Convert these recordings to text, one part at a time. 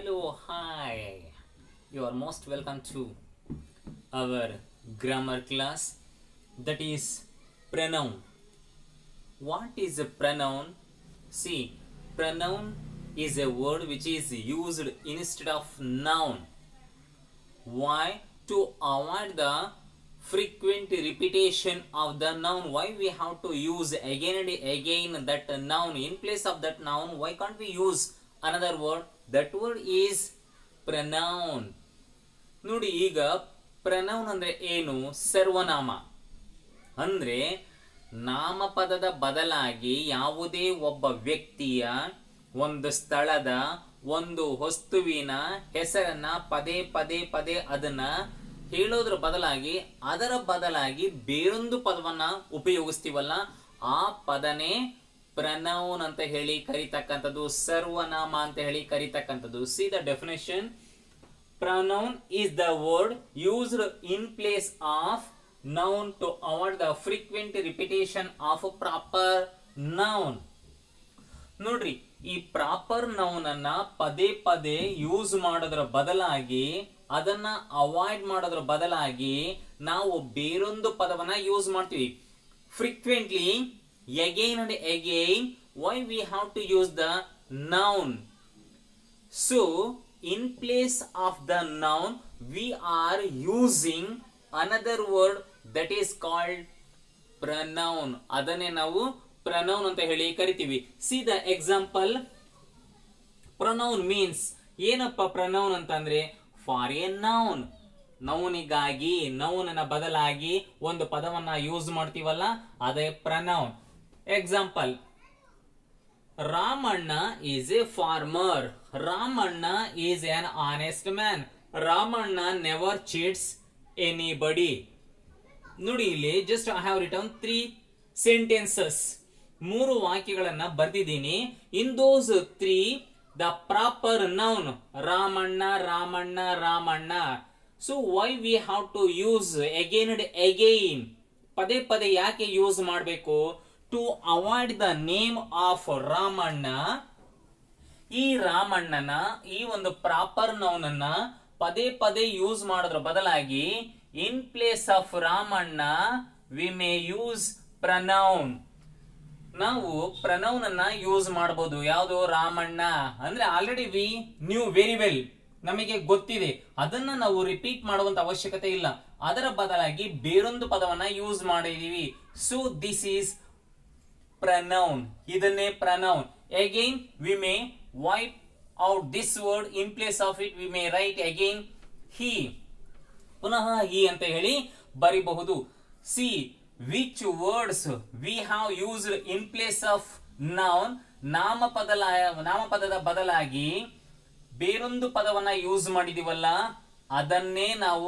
Hello, hi. You are most welcome to our grammar class that is pronoun. What is a pronoun? See, pronoun is a word which is used instead of noun. Why? To avoid the frequent repetition of the noun. Why we have to use again and again that noun in place of that noun? Why can't we use another word? That word is pronoun. ನೋಡಿ ಈಗ pronoun ಅಂದ್ರೆ ಏನು ಸರ್ವನಾಮ ಅಂದ್ರೆ ನಾಮಪದದ ಬದಲಾಗಿ ಯಾವುದೇ ಒಬ್ಬ ವ್ಯಕ್ತಿಯ ಒಂದು ಸ್ಥಳದ ಒಂದು ವಸ್ತುವಿನ ಹೆಸರನ್ನ ಪದೇ ಪದೇ ಪದೇ ಅದನ್ನ ಹೇಳೋದ್ರ ಬದಲಾಗಿ ಅದರ ಬದಲಾಗಿ ಬೇರೊಂದು ಪದವನ್ನ ಉಪಯೋಗಿಸ್ತೀವಲ್ಲ ಆ ಪದನೇ ಪ್ರನೌನ್ ಅಂತ ಹೇಳಿ ಕರಿತಕ್ಕಂಥದ್ದು ಸರ್ವನಾಮ ಅಂತ ಹೇಳಿ ಕರಿತಕ್ಕಂಥದ್ದು see the definition pronoun is the word used in place of noun to avoid the frequent repetition of a proper noun ನೋಡ್ರಿ ಈ ಪ್ರಾಪರ್ ನೌನ್ ಅನ್ನ ಪದೇ ಪದೇ ಯೂಸ್ ಮಾಡೋದ್ರ ಬದಲಾಗಿ ಅದನ್ನ ಅವಾಯ್ಡ್ ಮಾಡೋದ್ರ ಬದಲಾಗಿ ನಾವು ಬೇರೊಂದು ಪದವನ್ನ ಯೂಸ್ ಮಾಡ್ತೀವಿ frequently again and again why we have to use the noun So, in place of the noun, we are using another word that is called pronoun. ಅದನ್ನೇ ನಾವು pronoun ಅಂತ ಹೇಳಿ ಕರಿತೀವಿ see the example pronoun means ಏನಪ್ಪ pronoun ಅಂತಂದ್ರೆ for a noun ನೌನಿಗಾಗಿ ನೌನನ ಬದಲಾಗಿ ಒಂದು ಪದವನ್ನ ಯೂಸ್ ಮಾಡ್ತೀವಲ್ಲ ಅದೇ pronoun example Ramanna is a farmer Ramanna is an honest man Ramanna never cheats anybody ನೋಡಿ ಇಲ್ಲಿ just I have written three sentences ಮೂರು ವಾಕ್ಯಗಳನ್ನ ಬರ್ದಿದ್ದೀನಿ in those three the proper noun Ramanna Ramanna Ramanna so why we have to use again and again ಪದೇ ಪದೇ ಯಾಕೆ use ಮಾಡಬೇಕು to avoid the name of Ramanna ಈ ರಾಮಣ್ಣನ ಈ ಒಂದು ಪ್ರಾಪರ್ ನೌನ್ ಅನ್ನ ಪದೇ ಪದೇ ಯೂಸ್ ಮಾಡೋದ್ರ ಬದಲಾಗಿ in place of Ramanna we may use pronoun ನಾವು ಪ್ರನೌನ್ ಅನ್ನ ಯೂಸ್ ಮಾಡಬಹುದು ಯಾವುದು ರಾಮಣ್ಣ ಅಂದ್ರೆ already we knew very well ನಮಗೆ ಗೊತ್ತಿದೆ ಅದನ್ನ ನಾವು ರಿಪೀಟ್ ಮಾಡುವಂತ ಅವಶ್ಯಕತೆ ಇಲ್ಲ ಅದರ ಬದಲಾಗಿ ಬೇರೊಂದು ಪದವನ್ನ ಯೂಸ್ ಮಾಡಿದೀವಿ ಸೊ ದಿಸ್ ಈಸ್ pronoun ಇದನ್ನೇ pronoun again we may wipe out this word in place of it we may write again he ಪುನಃ he ಅಂತ ಹೇಳಿ ಬರಿಬಹುದು see which words we have used in place of noun ನಾಮಪದ ನಾಮಪದದ ಬದಲಾಗಿ ಬೇರೊಂದು ಪದವನ್ನ ಯೂಸ್ ಮಾಡಿದೀವಲ್ಲ ಅದನ್ನೇ ನಾವು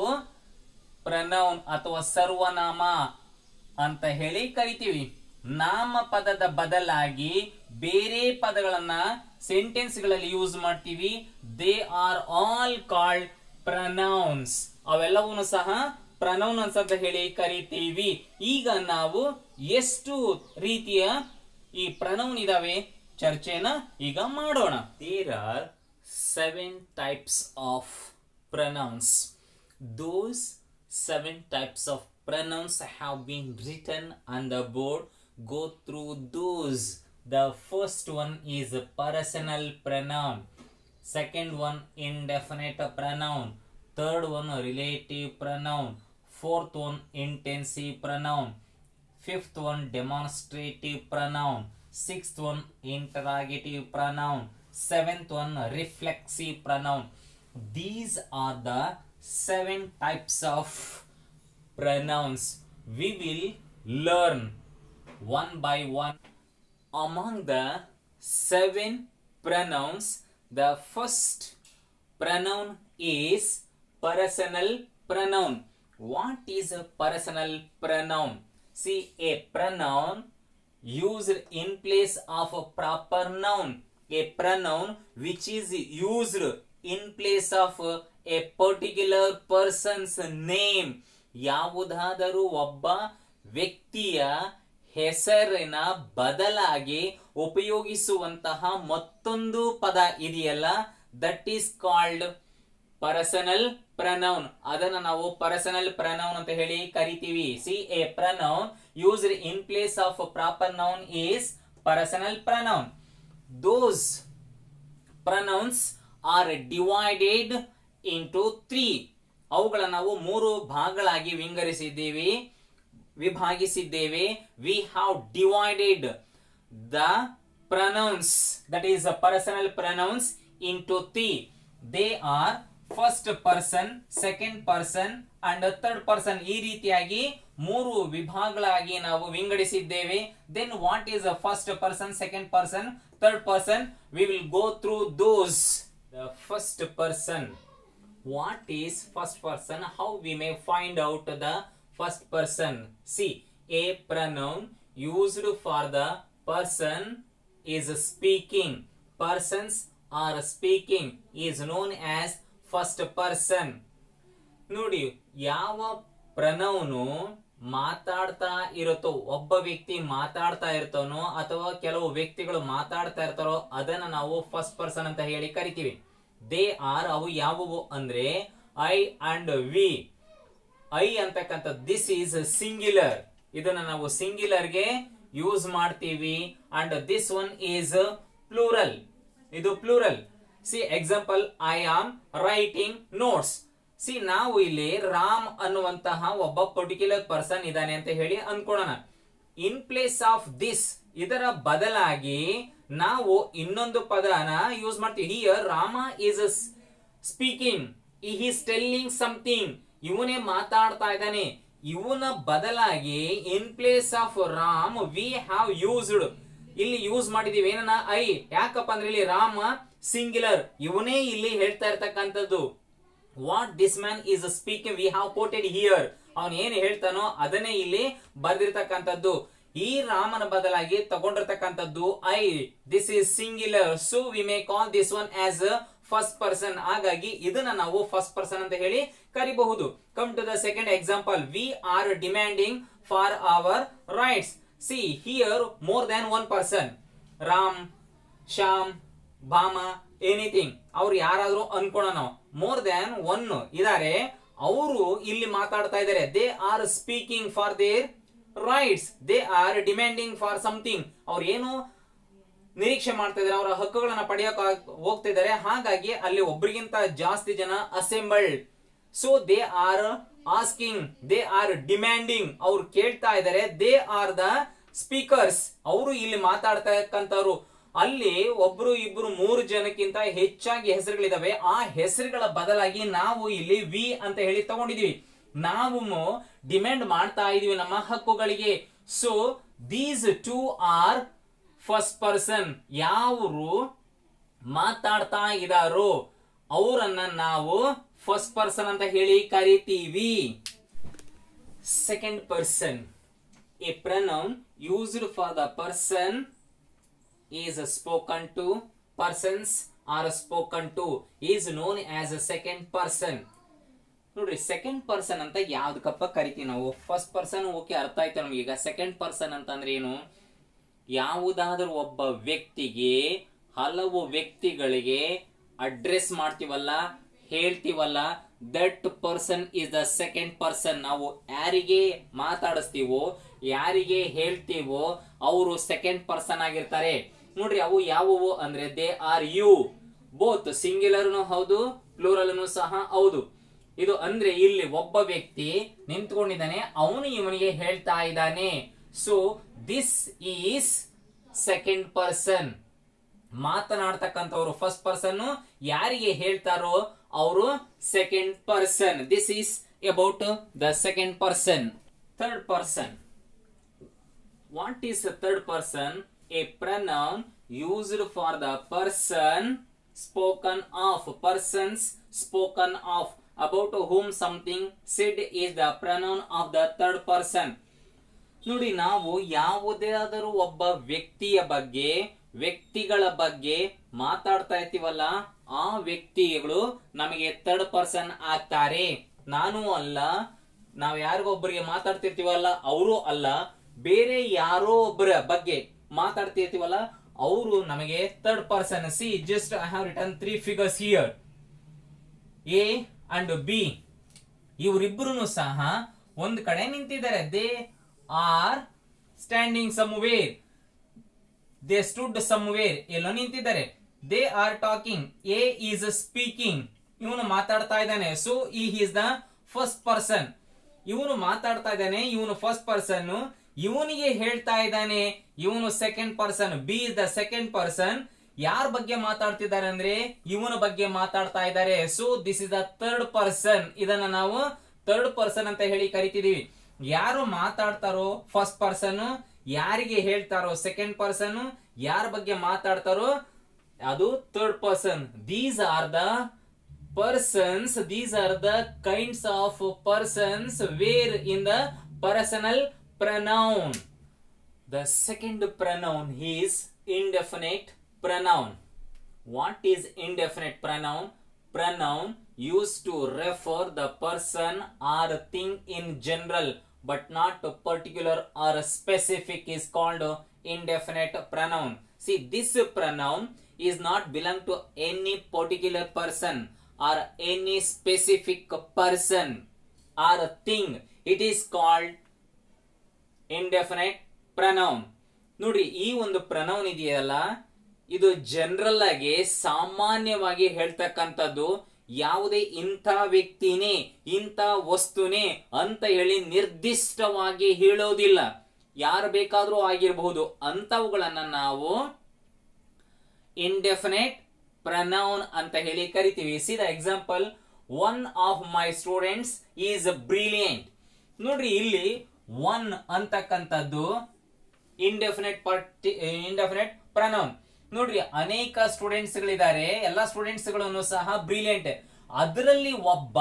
ಪ್ರನೌನ್ ಅಥವಾ ಸರ್ವನಾಮ ಅಂತ ಹೇಳಿ ಕರಿತೀವಿ ನಾಮಪದದ ಬದಲಾಗಿ ಬೇರೆ ಪದಗಳನ್ನ ಸೆಂಟೆನ್ಸ್ ಗಳಲ್ಲಿ ಯೂಸ್ ಮಾಡ್ತೀವಿ they are all called pronouns ಅವೆಲ್ಲವೂ ಸಹ ಪ್ರನೌನ್ಸ್ ಅಂತ ಹೇಳಿ ಕರಿತೀವಿ ಈಗ ನಾವು ಎಷ್ಟು ರೀತಿಯ ಈ ಪ್ರನೌನ್ ಇದಾವೆ ಚರ್ಚೆನ ಈಗ ಮಾಡೋಣ there are seven types of pronouns those seven types of pronouns have been written on the board go through those the first one is a personal pronoun second one indefinite pronoun third one relative pronoun fourth one intensive pronoun fifth one demonstrative pronoun sixth one interrogative pronoun seventh one reflexive pronoun these are the seven types of pronouns we will learn one by one among the seven pronouns the first pronoun is personal pronoun what is a personal pronoun see a pronoun used in place of a proper noun a pronoun which is used in place of a particular person's name ಯಾವುದಾದರೂ ಒಬ್ಬ ವ್ಯಕ್ತಿಯ ಹೆಸರಿನ ಬದಲಾಗಿ ಉಪಯೋಗಿಸುವಂತಹ ಮತ್ತೊಂದು ಪದ ಇದೆಯಲ್ಲ that is called personal pronoun ಅದನ್ನ ನಾವು ಪರ್ಸನಲ್ ಪ್ರನೌನ್ ಅಂತ ಹೇಳಿ ಕರಿತೀವಿ see a pronoun used in place of proper noun is personal pronoun those pronouns are divided into three ಅವುಗಳ ನಾವು ಮೂರು ಭಾಗಗಳಾಗಿ ವಿಂಗಡಿಸಿದ್ದೀವಿ ವಿಭಾಗಿಸಿದ್ದೇವೆ we have divided the pronouns that is personal pronouns into three they are first person second person and third person ಈ ರೀತಿಯಾಗಿ ಮೂರು ವಿಭಾಗಗಳಾಗಿ ನಾವು ವಿಂಗಡಿಸಿದ್ದೇವೆ then what is first person second person third person we will go through those first person what is first person how we may find out the first person see a pronoun used for the person is speaking persons are speaking is known as first person ನೋಡಿ ಯಾವ ಪ್ರನೌನು ಮಾತಾಡ್ತಾ ಇರುತ್ತೋ ಒಬ್ಬ ವ್ಯಕ್ತಿ ಮಾತಾಡ್ತಾ ಇರ್ತಾನೋ ಅಥವಾ ಕೆಲವು ವ್ಯಕ್ತಿಗಳು ಮಾತಾಡ್ತಾ ಇರ್ತಾರೋ ಅದನ್ನ ನಾವು ಫಸ್ಟ್ ಪರ್ಸನ್ ಅಂತ ಹೇಳಿ ಕರಿತೀವಿ ದೇ ಆರ್ ಅವು ಯಾವುವು ಅಂದ್ರೆ ಐ ಅಂಡ್ ವಿ ಐ ಅಂತಕ್ಕಂಥ ದಿಸ್ ಈಸ್ ಸಿಂಗ್ಯುಲರ್ ಇದನ್ನ ನಾವು ಸಿಂಗ್ಯುಲರ್ ಗೆ ಯೂಸ್ ಮಾಡ್ತೀವಿ and this one is plural ಇದು plural see example I am writing notes see ನಾವು ಇಲ್ಲಿ ರಾಮ್ ಅನ್ನುವಂತಹ ಒಬ್ಬ ಪರ್ಟಿಕ್ಯುಲರ್ ಪರ್ಸನ್ ಇದ್ದಾನೆ ಅಂತ ಹೇಳಿ ಅನ್ಕೊಳ್ಳೋಣ ಇನ್ ಪ್ಲೇಸ್ ಆಫ್ ದಿಸ್ ಇದರ ಬದಲಾಗಿ ನಾವು ಇನ್ನೊಂದು ಪದನ ಯೂಸ್ ಮಾಡ್ತೀವಿ here Rama is speaking is telling something ಇವನೇ ಮಾತಾಡ್ತಾ ಇದ್ದಾನೆ ಇವನ ಬದಲಾಗಿ in place of Ram we have used ಇಲ್ಲಿ ಯೂಸ್ ಮಾಡಿದೀವಿ ಏನನ್ನ ಐ ಯಾಕಪ್ಪ ಅಂದ್ರೆ ಇಲ್ಲಿ ರಾಮ ಸಿಂಗ್ಯುಲರ್ ಇವನೇ ಇಲ್ಲಿ ಹೇಳ್ತಾ ಇರ್ತಕ್ಕಂಥದ್ದು what this man is speaking we have quoted here ಅವನ್ ಏನ್ ಹೇಳ್ತಾನೋ ಅದನ್ನೇ ಇಲ್ಲಿ ಬರ್ದಿರ್ತಕ್ಕಂಥದ್ದು ಈ ರಾಮನ ಬದಲಾಗಿ ತಗೊಂಡಿರ್ತಕ್ಕಂಥದ್ದು I this is singular so we may call this one as first person ಹಾಗಾಗಿ ಇದನ್ನ ನಾವು ಫಸ್ಟ್ ಪರ್ಸನ್ ಅಂತ ಹೇಳಿ ಕರಿಬಹುದು come to the second example we are demanding for our rights see here more than one person Ram Shyam Bhama anything ಅವ್ರು ಯಾರಾದ್ರೂ ಅನ್ಕೋಣ ನಾವು more than one ಇದಾರೆ ಅವರು ಇಲ್ಲಿ ಮಾತಾಡ್ತಾ ಇದ್ದಾರೆ they are speaking for their rights they are demanding for something ಅವ್ರು ಏನು ನಿರೀಕ್ಷೆ ಮಾಡ್ತಾ ಇದ್ದಾರೆ ಅವರ ಹಕ್ಕುಗಳನ್ನ ಪಡೆಯಕ್ ಹೋಗ್ತಾ ಇದ್ದಾರೆ ಹಾಗಾಗಿ ಅಲ್ಲಿ ಒಬ್ರಿಗಿಂತ ಜಾಸ್ತಿ ಜನ assembled so they are asking they are demanding ಅವ್ರು ಕೇಳ್ತಾ ಇದ್ದಾರೆ ದೇ ಆರ್ ದ ಸ್ಪೀಕರ್ಸ್ ಅವರು ಇಲ್ಲಿ ಮಾತಾಡ್ತಕ್ಕಂಥವ್ರು ಅಲ್ಲಿ ಒಬ್ರು ಇಬ್ರು ಮೂರು ಜನಕ್ಕಿಂತ ಹೆಚ್ಚಾಗಿ ಹೆಸರುಗಳಿದಾವೆ ಆ ಹೆಸರುಗಳ ಬದಲಾಗಿ ನಾವು ಇಲ್ಲಿ ವಿ ಅಂತ ಹೇಳಿ ತಗೊಂಡಿದೀವಿ ನಾವು ಡಿಮ್ಯಾಂಡ್ ಮಾಡ್ತಾ ಇದೀವಿ ನಮ್ಮ ಹಕ್ಕುಗಳಿಗೆ so these two are first person ಯಾರು ಮಾತಾಡ್ತಾ ಇದಾರೋ ಅವರನ್ನ ನಾವು ಫಸ್ಟ್ ಪರ್ಸನ್ ಅಂತ ಹೇಳಿ ಕರಿತೀವಿ second person a pronoun used for the person is spoken to persons are spoken to is known as a second person ನೋಡ್ರಿ ಸೆಕೆಂಡ್ ಪರ್ಸನ್ ಅಂತ ಯಾವ್ದಕ್ಕಪ್ಪ ಕರಿತೀವಿ ನಾವು ಫಸ್ಟ್ ಪರ್ಸನ್ ಓಕೆ ಅರ್ಥ ಆಯ್ತು ನಮ್ಗೆ ಈಗ ಸೆಕೆಂಡ್ ಪರ್ಸನ್ ಅಂತಂದ್ರೆ ಏನು ಯಾವುದಾದ್ರೂ ಒಬ್ಬ ವ್ಯಕ್ತಿಗೆ ಹಲವು ವ್ಯಕ್ತಿಗಳಿಗೆ ಅಡ್ರೆಸ್ ಮಾಡ್ತೀವಲ್ಲ ಹೇಳ್ತೀವಲ್ಲ that person is the second person ನಾವು ಯಾರಿಗೆ ಮಾತಾಡಿಸ್ತೀವೋ ಯಾರಿಗೆ ಹೇಳ್ತೀವೋ ಅವರು ಸೆಕೆಂಡ್ ಪರ್ಸನ್ ಆಗಿರ್ತಾರೆ ನೋಡ್ರಿ ಅವು ಯಾವುವು ಅಂದ್ರೆ ದೇ ಆರ್ ಯು ಬೋತ್ ಸಿಂಗ್ಯುಲರ್ನು ಹೌದು ಪ್ಲೂರಲ್ನು ಸಹ ಹೌದು ಇದು ಅಂದ್ರೆ ಇಲ್ಲಿ ಒಬ್ಬ ವ್ಯಕ್ತಿ ನಿಂತ್ಕೊಂಡಿದ್ದಾನೆ ಅವನು ಇವನಿಗೆ ಹೇಳ್ತಾ ಇದ್ದಾನೆ so this is second person ಮಾತನಾಡ್ತಕ್ಕಂಥವ್ರು ಫಸ್ಟ್ ಪರ್ಸನ್ ಯಾರಿಗೆ ಹೇಳ್ತಾರೋ ಅವರು second person this is about the second person third person what is third person a pronoun used for the person spoken of persons spoken of about whom something said is the pronoun of the third person ನೋಡಿ ನಾವು ಯಾವುದಾದರೂ ಒಬ್ಬ ವ್ಯಕ್ತಿಯ ಬಗ್ಗೆ ವ್ಯಕ್ತಿಗಳ ಬಗ್ಗೆ ಮಾತಾಡ್ತಾ ಇರ್ತೀವಲ್ಲ ಆ ವ್ಯಕ್ತಿಗಳು ನಮಗೆ ಥರ್ಡ್ ಪರ್ಸನ್ ಆಗ್ತಾರೆ ನಾನು ಅಲ್ಲ ನಾವ್ ಯಾರಿಗೊಬ್ಬರಿಗೆ ಮಾತಾಡ್ತಿರ್ತೀವಲ್ಲ ಅವರು ಅಲ್ಲ ಬೇರೆ ಯಾರೋ ಒಬ್ಬರ ಬಗ್ಗೆ ಮಾತಾಡ್ತಿರ್ತೀವಲ್ಲ ಅವರು ನಮಗೆ third person see just I have written three figures here A and B ಇವರಿಬ್ಬರು ಸಹ ಒಂದ್ ಕಡೆ ನಿಂತಿದ್ದಾರೆ they are standing somewhere they stood somewhere ಎಲ್ಲೋ ನಿಂತಿದ್ದಾರೆ they are talking A is speaking ಇವನು ಮಾತಾಡ್ತಾ ಇದ್ದಾನೆ ಸೊ ಈ ಈಸ್ ದ ಫಸ್ಟ್ ಪರ್ಸನ್ ಇವನು ಮಾತಾಡ್ತಾ ಇದ್ದಾನೆ ಇವನು ಫಸ್ಟ್ ಪರ್ಸನ್ ಇವನಿಗೆ ಹೇಳ್ತಾ ಇದ್ದಾನೆ ಇವನು second person B is the second person ಯಾರ ಬಗ್ಗೆ ಮಾತಾಡ್ತಿದ್ದಾರೆ ಅಂದ್ರೆ ಇವನ ಬಗ್ಗೆ ಮಾತಾಡ್ತಾ ಇದ್ದಾರೆ so this is the third person ಇದನ್ನ ನಾವು ಥರ್ಡ್ ಪರ್ಸನ್ ಅಂತ ಹೇಳಿ ಕರಿತಿದೀವಿ ಯಾರು ಮಾತಾಡ್ತಾರೋ ಫಸ್ಟ್ ಪರ್ಸನ್ ಯಾರಿಗೆ ಹೇಳ್ತಾರೋ ಸೆಕೆಂಡ್ ಪರ್ಸನ್ ಯಾರ ಬಗ್ಗೆ ಮಾತಾಡ್ತಾರೋ ಅದು third person these are the persons these are the kinds of persons where in the personal pronoun the second pronoun is indefinite pronoun what is indefinite pronoun pronoun used to refer the person or thing in general but not particular or specific is called indefinite pronoun see this pronoun is not belong to any particular person or any specific person or thing it is called indefinite pronoun ನೋಡಿ ಈ ಒಂದು pronoun ಇದೆಯಲ್ಲ ಇದು general ಆಗಿ ಸಾಮಾನ್ಯವಾಗಿ ಹೇಳ್ತಕ್ಕಂಥದ್ದು ಯಾವುದೇ ಇಂಥ ವ್ಯಕ್ತಿನೇ ಇಂಥ ವಸ್ತುನೇ ಅಂತ ಹೇಳಿ ನಿರ್ದಿಷ್ಟವಾಗಿ ಹೇಳೋದಿಲ್ಲ ಯಾರು ಬೇಕಾದ್ರೂ ಆಗಿರಬಹುದು ಅಂತವುಗಳನ್ನ ನಾವು ಇಂಡೆಫಿನೆಟ್ ಪ್ರನೌನ್ ಅಂತ ಹೇಳಿ ಕರಿತೀವಿ see the example one of my students is brilliant ನೋಡ್ರಿ ಇಲ್ಲಿ ಒನ್ ಅಂತಕ್ಕಂಥದ್ದು ಇಂಡೆಫಿನೆಟ್ ಪಾರ್ಟಿ ಇಂಡೆಫಿನೆಟ್ ಪ್ರನೌನ್ ನೋಡ್ರಿ ಅನೇಕ ಸ್ಟೂಡೆಂಟ್ಸ್ ಗಳಿದ್ದಾರೆ ಎಲ್ಲಾ ಸ್ಟೂಡೆಂಟ್ಸ್ ಗಳನ್ನು ಸಹ ಬ್ರಿಲಿಯಂಟ್ ಅದರಲ್ಲಿ ಒಬ್ಬ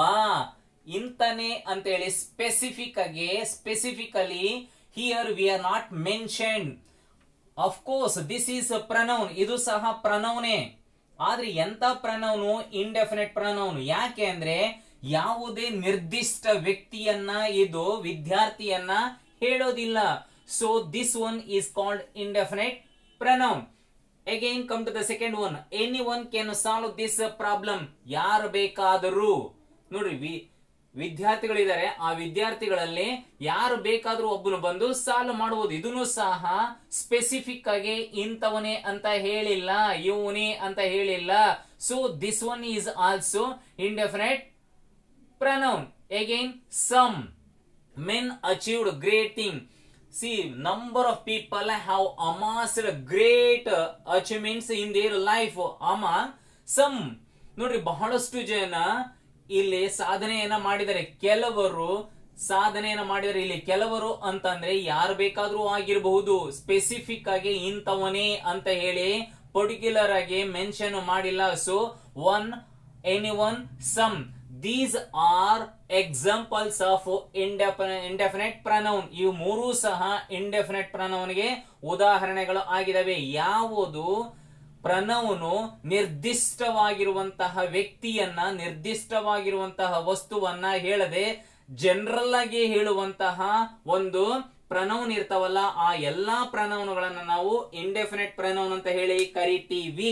ಇಂತನೇ ಅಂತ ಹೇಳಿ ಸ್ಪೆಸಿಫಿಕ್ ಆಗಿ specifically here we are not mention of course this is pronoun ಇದು ಸಹ ಪ್ರನೌನೇ ಆದ್ರೆ ಎಂತ ಪ್ರನೌನು ಇಂಡೆಫಿನೆಟ್ ಪ್ರನೌನ್ ಯಾಕೆ ಅಂದ್ರೆ ಯಾವುದೇ ನಿರ್ದಿಷ್ಟ ವ್ಯಕ್ತಿಯನ್ನ ಇದು ವಿದ್ಯಾರ್ಥಿಯನ್ನ ಹೇಳೋದಿಲ್ಲ so this one is called indefinite pronoun again come to the second one any one can solve this problem ಯಾರು ಬೇಕಾದರೂ ನೋಡ್ರಿ ವಿ ವಿದ್ಯಾರ್ಥಿಗಳಿದ್ದಾರೆ ಆ ವಿದ್ಯಾರ್ಥಿಗಳಲ್ಲಿ ಯಾರು ಬೇಕಾದ್ರೂ ಒಬ್ಬನು ಬಂದು ಸಾಲ್ವ್ ಮಾಡಬಹುದು ಇದನ್ನು ಸಹ ಸ್ಪೆಸಿಫಿಕ್ ಆಗಿ ಇಂಥವನೇ ಅಂತ ಹೇಳಿಲ್ಲ ಇವನೇ ಅಂತ ಹೇಳಿಲ್ಲ so this one is also indefinite pronoun again some men achieved great thing see number of people have amassed great uh, achievements in their life among some ನೋಡ್ರಿ ಬಹಳಷ್ಟು ಜನ ಇಲ್ಲಿ ಸಾಧನೆಯನ್ನ ಮಾಡಿದ್ದಾರೆ ಕೆಲವರು ಸಾಧನೆಯನ್ನ ಮಾಡಿದರೆ ಇಲ್ಲಿ ಕೆಲವರು ಅಂತಂದ್ರೆ ಯಾರು ಬೇಕಾದ್ರೂ ಆಗಿರಬಹುದು ಸ್ಪೆಸಿಫಿಕ್ ಆಗಿ ಇಂಥವನೇ ಅಂತ ಹೇಳಿ ಪರ್ಟಿಕ್ಯುಲರ್ ಆಗಿ ಮೆನ್ಷನ್ ಮಾಡಿಲ್ಲ so one any one some these are examples of indefinite pronoun ಇವು ಮೂರೂ ಸಹ ಇಂಡೆಫಿನೆಟ್ ಪ್ರನೌನ್ಗೆ ಉದಾಹರಣೆಗಳು ಆಗಿದಾವೆ ಯಾವುದು ಪ್ರನೌನು ನಿರ್ದಿಷ್ಟವಾಗಿರುವಂತಹ ವ್ಯಕ್ತಿಯನ್ನ ನಿರ್ದಿಷ್ಟವಾಗಿರುವಂತಹ ವಸ್ತುವನ್ನ ಹೇಳದೆ ಜನರಲ್ ಆಗಿ ಹೇಳುವಂತಹ ಒಂದು ಪ್ರನೌನ್ ಇರ್ತಾವಲ್ಲ ಆ ಎಲ್ಲಾ ಪ್ರನೌನ್ಗಳನ್ನ ನಾವು ಇಂಡೆಫಿನೆಟ್ ಪ್ರನೌನ್ ಅಂತ ಹೇಳಿ ಕರಿತೀವಿ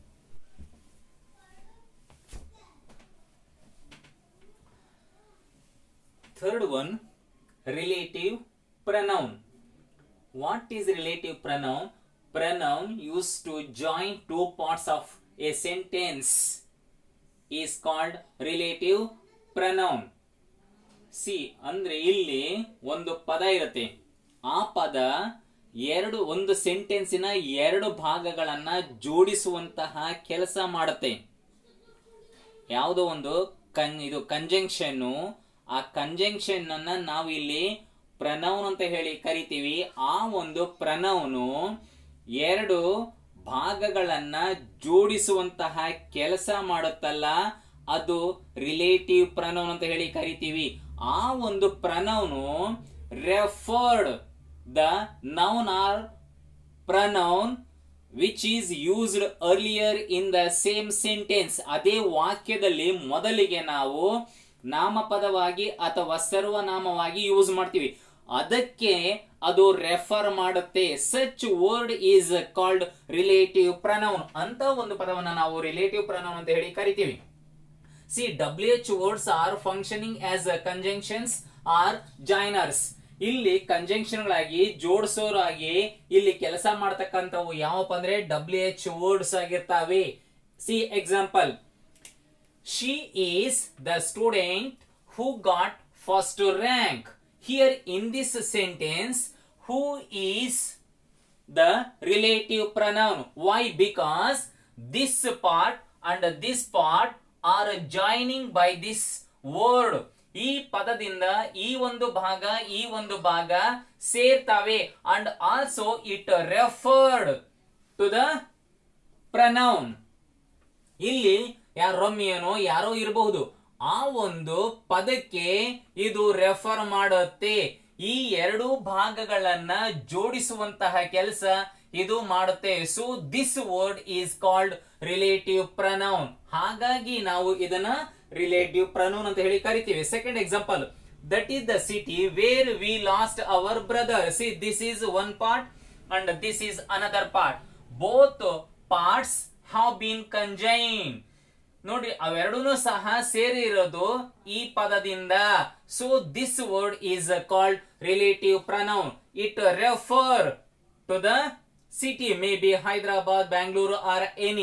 third one relative pronoun what is relative pronoun pronoun used to join two parts of a sentence is called relative pronoun see ಅಂದ್ರೆ ಇಲ್ಲಿ ಒಂದು ಪದ ಇರುತ್ತೆ ಆ ಪದ ಎರಡು ಒಂದು ಸೆಂಟೆನ್ಸಿನ ಎರಡು ಭಾಗಗಳನ್ನ ಜೋಡಿಸುವಂತಹ ಕೆಲಸ ಮಾಡುತ್ತೆ ಯಾವುದೋ ಒಂದು ಕನ್ ಇದು ಕಂಜಂಕ್ಷನ್ ಆ ಕಂಜಂಕ್ಷನ್ ಅನ್ನ ನಾವು ಇಲ್ಲಿ ಪ್ರನೌನ್ ಅಂತ ಹೇಳಿ ಕರಿತೀವಿ ಆ ಒಂದು ಪ್ರನೌನು ಎರಡು ಭಾಗಗಳನ್ನ ಜೋಡಿಸುವಂತಹ ಕೆಲಸ ಮಾಡುತ್ತಲ್ಲ ಅದು ರಿಲೇಟಿವ್ ಪ್ರನೌನ್ ಅಂತ ಹೇಳಿ ಕರಿತೀವಿ ಆ ಒಂದು pronoun referred the noun or pronoun which is used earlier in the same sentence ಅದೇ ವಾಕ್ಯದಲ್ಲಿ ಮೊದಲಿಗೆ ನಾವು ನಾಮಪದವಾಗಿ ಅಥವಾ ಸರ್ವನಾಮವಾಗಿ ಯೂಸ್ ಮಾಡ್ತೀವಿ ಅದಕ್ಕೆ ಅದು ರೆಫರ್ ಮಾಡುತ್ತೆ such word is called relative pronoun ಅಂತ ಒಂದು ಪದವನ್ನ ನಾವು ರಿಲೇಟಿವ್ ಪ್ರನೌನ್ ಅಂತ ಹೇಳಿ ಕರಿತೀವಿ see W H words are functioning as conjunctions or joiners ಇಲ್ಲಿ ಕಂಜಂಕ್ಷನ್ ಗಳಾಗಿ ಜೋಡಿಸೋರಾಗಿ ಇಲ್ಲಿ ಕೆಲಸ ಮಾಡ್ತಕ್ಕಂಥವು ಯಾವಪ್ಪ ಅಂದ್ರೆ ಡಬ್ಲ್ಯೂ ಎಚ್ ವರ್ಡ್ಸ್ ಆಗಿರ್ತಾವೆ see example She is the student who got first rank. Here in this sentence, who is the relative pronoun? Why? Because this part and this part are joining by this word. ಈ ಪದದಿಂದ ಈ ಒಂದು ಭಾಗ ಈ ಒಂದು ಭಾಗ ಸೇರ್ತಾವೆ and also it referred to the pronoun ಇಲ್ಲಿ ಯಾರು ರಮ್ಯನೋ ಯಾರೋ ಇರಬಹುದು ಆ ಒಂದು ಪದಕ್ಕೆ ಇದು ರೆಫರ್ ಮಾಡುತ್ತೆ ಈ ಎರಡು ಭಾಗಗಳನ್ನ ಜೋಡಿಸುವಂತಹ ಕೆಲಸ ಇದು ಮಾಡುತ್ತೆ so this word is called relative pronoun ಹಾಗಾಗಿ ನಾವು ಇದನ್ನ ರಿಲೇಟಿವ್ ಪ್ರನೌನ್ ಅಂತ ಹೇಳಿ ಕರಿತೀವಿ second example that is the city where we lost our brother see this is one part and this is another part both parts have been conjoin ನೋಡಿ ಅವೆರಡೂ ಸಹ ಸೇರಿ ಇರೋದು ಈ ಪದದಿಂದ so this word is called relative pronoun it refer to the city may be Hyderabad Bangalore or any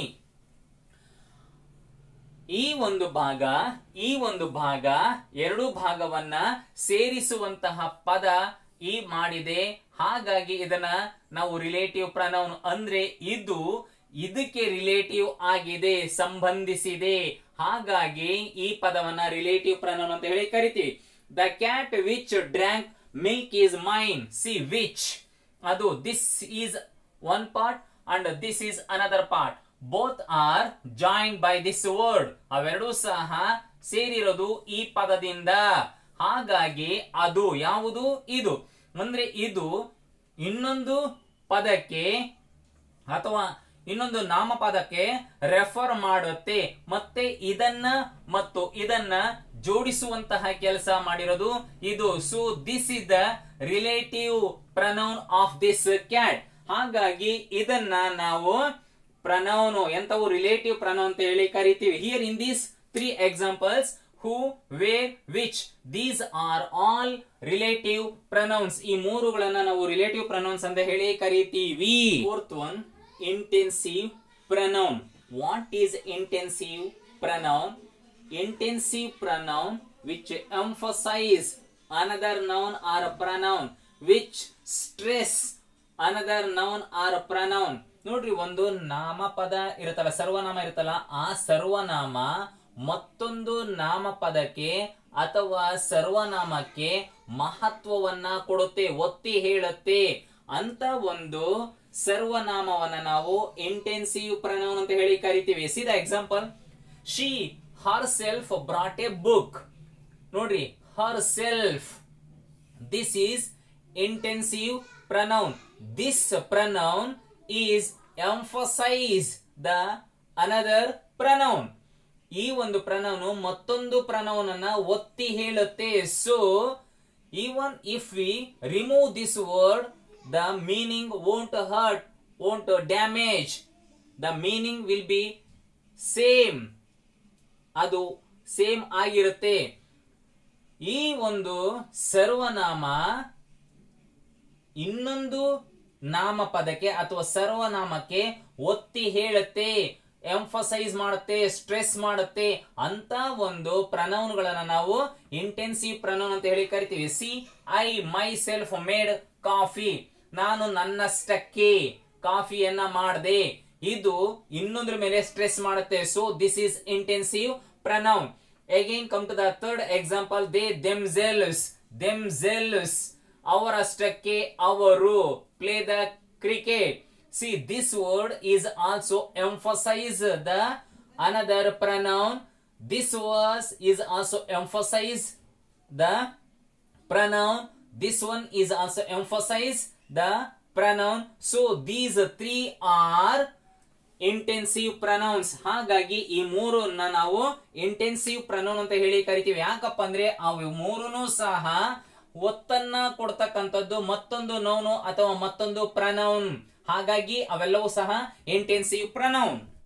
ಈ ಒಂದು ಭಾಗ ಈ ಒಂದು ಭಾಗ ಎರಡು ಭಾಗವನ್ನ ಸೇರಿಸುವಂತಹ ಪದ ಈ ಮಾಡಿದೆ ಹಾಗಾಗಿ ಇದನ್ನ ನಾವು ರಿಲೇಟಿವ್ ಪ್ರನೌನ್ ಅಂದ್ರೆ ಇದು ಇದಕ್ಕೆ ರಿಲೇಟಿವ್ ಆಗಿದೆ ಸಂಬಂಧಿಸಿದೆ ಹಾಗಾಗಿ ಈ ಪದವನ್ನ ರಿಲೇಟಿವ್ ಪ್ರನೌನ್ ಅಂತ ಹೇಳಿ ಕರಿತೀವಿ the cat which drank milk is mine see which ಅದು this is one part and this is another part both are joint by this word ಅವೆರಡೂ ಸಹ ಸೇರಿರೋದು ಈ ಪದದಿಂದ ಹಾಗಾಗಿ ಅದು ಯಾವುದು ಇದು ಅಂದ್ರೆ ಇದು ಇನ್ನೊಂದು ಪದಕ್ಕೆ ಅಥವಾ ಇನ್ನೊಂದು ನಾಮಪದಕ್ಕೆ ರೆಫರ್ ಮಾಡುತ್ತೆ ಮತ್ತೆ ಇದನ್ನ ಮತ್ತು ಇದನ್ನ ಜೋಡಿಸುವಂತಹ ಕೆಲಸ ಮಾಡಿರೋದು ಇದು so this is the relative pronoun of this cat ಹಾಗಾಗಿ ಇದನ್ನ ನಾವು ಪ್ರನೌನು ಎಂತವು ರಿಲೇಟಿವ್ ಪ್ರನೌನ್ ಅಂತ ಹೇಳಿ ಕರಿತೀವಿ here in this three examples who where which these are all relative pronouns ಈ ಮೂರುಗಳನ್ನ ನಾವು ರಿಲೇಟಿವ್ ಪ್ರನೌನ್ಸ್ ಅಂತ ಹೇಳಿ ಕರಿತೀವಿ fourth one intensive pronoun what is intensive pronoun intensive pronoun which emphasize another noun or pronoun which stress another noun or pronoun ನೋಡ್ರಿ ಒಂದು ನಾಮಪದ ಇರುತ್ತಲ್ಲ ಸರ್ವನಾಮ ಇರುತ್ತಲ್ಲ ಆ ಸರ್ವನಾಮ ಮತ್ತೊಂದು ನಾಮಪದಕ್ಕೆ ಅಥವಾ ಸರ್ವನಾಮಕ್ಕೆ ಮಹತ್ವವನ್ನ ಕೊಡುತ್ತೆ ಒತ್ತಿ ಹೇಳುತ್ತೆ ಅಂತ ಒಂದು ಸರ್ವನಾಮವನ್ನ ನಾವು ಇಂಟೆನ್ಸಿವ್ ಪ್ರನೌನ್ ಅಂತ ಹೇಳಿ ಕರಿತೀವಿ ಸೀದಾ example she herself brought a book ನೋಡ್ರಿ herself this is intensive pronoun this pronoun is emphasise the another pronoun ಈ ಒಂದು ಪ್ರನೌನು ಮತ್ತೊಂದು ಪ್ರನೌನ್ ಅನ್ನ ಒತ್ತಿ ಹೇಳುತ್ತೆ so even if we remove this word the meaning won't hurt won't damage the meaning will be same ಅದು same ಆಗಿರುತ್ತೆ ಈ ಒಂದು ಸರ್ವನಾಮ ಇನ್ನೊಂದು ನಾಮಪದಕ್ಕೆ ಅಥವಾ ಸರ್ವನಾಮಕ್ಕೆ ಒತ್ತಿ ಹೇಳುತ್ತೆ ಎಂಫಸೈಸ್ ಮಾಡುತ್ತೆ ಸ್ಟ್ರೆಸ್ ಮಾಡುತ್ತೆ ಅಂತ ಒಂದು ಪ್ರನೌನ್ಗಳನ್ನ ನಾವು ಇಂಟೆನ್ಸಿವ್ ಪ್ರನೌನ್ ಅಂತ ಹೇಳಿ ಕರಿತೀವಿ see I myself made coffee ನಾನು ನನ್ನಷ್ಟಕ್ಕೆ ಕಾಫಿಯನ್ನ ಮಾಡದೆ ಇದು ಇನ್ನೊಂದ್ರ ಮೇಲೆ ಸ್ಟ್ರೆಸ್ ಮಾಡುತ್ತೆ so this is intensive pronoun again come to the third example they themselves themselves ಅವರಷ್ಟಕ್ಕೆ ಅವರು play the cricket see this word is also emphasise the another pronoun this was is also emphasise the pronoun this one is also emphasize the pronoun so these three are intensive pronouns ಹಾಗಾಗಿ ಈ ಮೂರನ್ನ ನಾವು intensive pronoun ಅಂತ ಹೇಳಿ ಕರಿತೀವಿ ಯಾಕಪ್ಪ ಅಂದ್ರೆ ಅವು ಮೂರನ್ನು ಸಹ ಒತ್ತನ್ನ ಕೊಡ್ತಕ್ಕಂಥದ್ದು ಮತ್ತೊಂದು ನೌನು ಅಥವಾ ಮತ್ತೊಂದು ಪ್ರನೌನ್ ಹಾಗಾಗಿ ಅವೆಲ್ಲವೂ ಸಹ ಇಂಟೆನ್ಸಿವ್ ಪ್ರನೌನ್